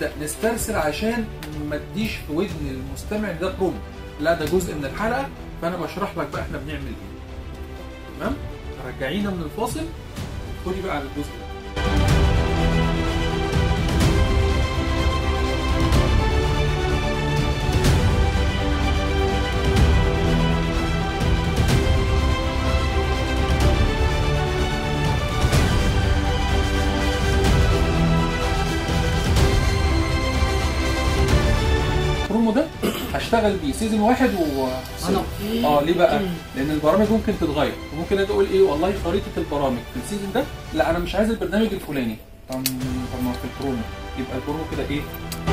نبدا نسترسل عشان ما تديش في ودن المستمع إن ده برومو لا ده جزء من الحلقه فانا بشرح لك بقى احنا بنعمل ايه تمام رجعينا من الفاصل خدي بقى على الجزء ده البرومو ده هشتغل بيه سيزون واحد و انا اه ليه بقى؟ لان البرامج ممكن تتغير وممكن اجي اقول ايه والله خريطه البرامج في السيزون ده لا انا مش عايز البرنامج الفلاني طب طب ما في البرومو يبقى البرومو كده ايه؟